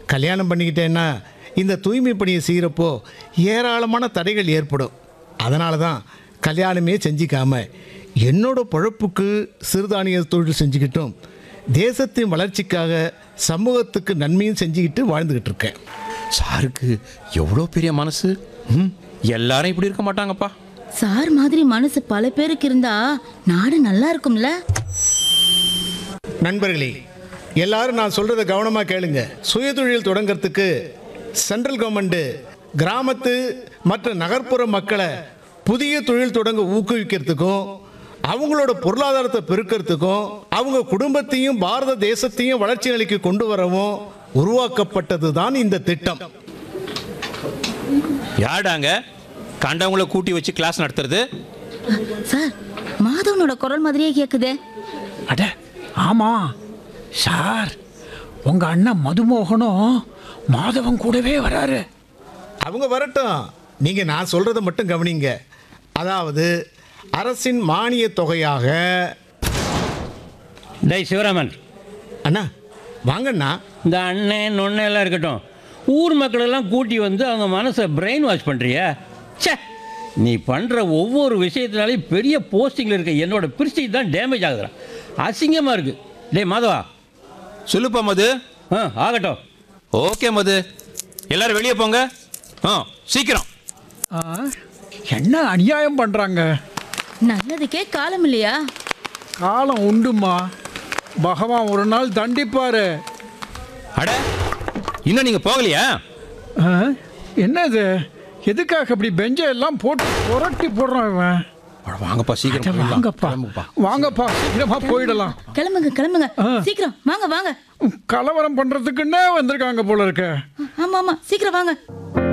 கல்யாணம் பண்ணிக்கிட்டேன்னா இந்த தூய்மை பணியை செய்கிறப்போ ஏராளமான தடைகள் ஏற்படும் அதனால தான் கல்யாணமே செஞ்சிக்காம என்னோட பொழப்புக்கு சிறுதானிய தொழில் செஞ்சுக்கிட்டும் தேசத்தின் வளர்ச்சிக்காக சமூகத்துக்கு நன்மையும் செஞ்சுக்கிட்டு வாழ்ந்துக்கிட்டு இருக்கேன் சாருக்கு எவ்வளோ பெரிய மனசு ம் எல்லாரும் இப்படி இருக்க மாட்டாங்கப்பா சார் மாதிரி மனசு பல பேருக்கு இருந்தா நாடு நல்லா இருக்கும்ல நண்பர்களே எல்லாரும் நான் சொல்கிறத கவனமாக கேளுங்க சுயதொழில் தொடங்கிறதுக்கு சென்ட்ரல் கவர்மெண்ட்டு கிராமத்து மற்ற நகர்ப்புற மக்களை புதிய தொழில் தொடங்க ஊக்குவிக்கிறதுக்கும் அவங்களோட பொருளாதாரத்தை பெருக்கிறதுக்கும் அவங்க குடும்பத்தையும் பாரத தேசத்தையும் வளர்ச்சி நிலைக்கு கொண்டு வரவும் உருவாக்கப்பட்டது தான் இந்த திட்டம் யாடாங்க கண்டவங்கள கூட்டி வச்சு கிளாஸ் நடத்துறது சார் மாதவனோட குரல் மாதிரியே கேக்குதே அட ஆமா சார் உங்க அண்ணன் மதுமோகனும் மாதவன் கூடவே வராரு அவங்க வரட்டும் நீங்கள் நான் சொல்கிறத மட்டும் கவனிங்க அதாவது அரசின் மானிய தொகையாக டேய் சிவராமன் அண்ணா வாங்கண்ணா இந்த அண்ணன் நொண்ணை எல்லாம் இருக்கட்டும் ஊர் மக்களெல்லாம் கூட்டி வந்து அவங்க மனசை பிரெயின் வாஷ் பண்ணுறியா ச்சே நீ பண்ணுற ஒவ்வொரு விஷயத்தினாலையும் பெரிய போஸ்டிங்கில் இருக்க என்னோட பிரிஸ்டிஜ் தான் டேமேஜ் ஆகுதுடா அசிங்கமாக இருக்குது டேய் மாதவா சொல்லுப்பா மது ஆ ஆகட்டும் ஓகே மது எல்லாரும் வெளியே போங்க ஆ சீக்கிரம் ஆ, என்ன அநியாயம் பண்றாங்க நல்லதுக்கே காலம் இல்லையா காலம் உண்டுமா பகவான் ஒரு நாள் தண்டிப்பாரு அட இன்னும் நீங்கள் போகலையா ஆ, என்னது எதுக்காக இப்படி பெஞ்சை எல்லாம் போட்டு புரட்டி போடுறான் இவன் அட, வாங்கப்பா அட, சீக்கிரம் போயிடலாம். வாங்கப்பா கிளம்புப்பா. வாங்கப்பா சீக்கிரமா போயிடலாம் கிளம்புங்க கிளம்புங்க ஆ. சீக்கிரம் வாங்க வாங்க கலவரம் பண்றதுக்குன்னே வந்திருக்காங்க போல இருக்க ஆமா ஆமா சீக்கிரம் வாங்க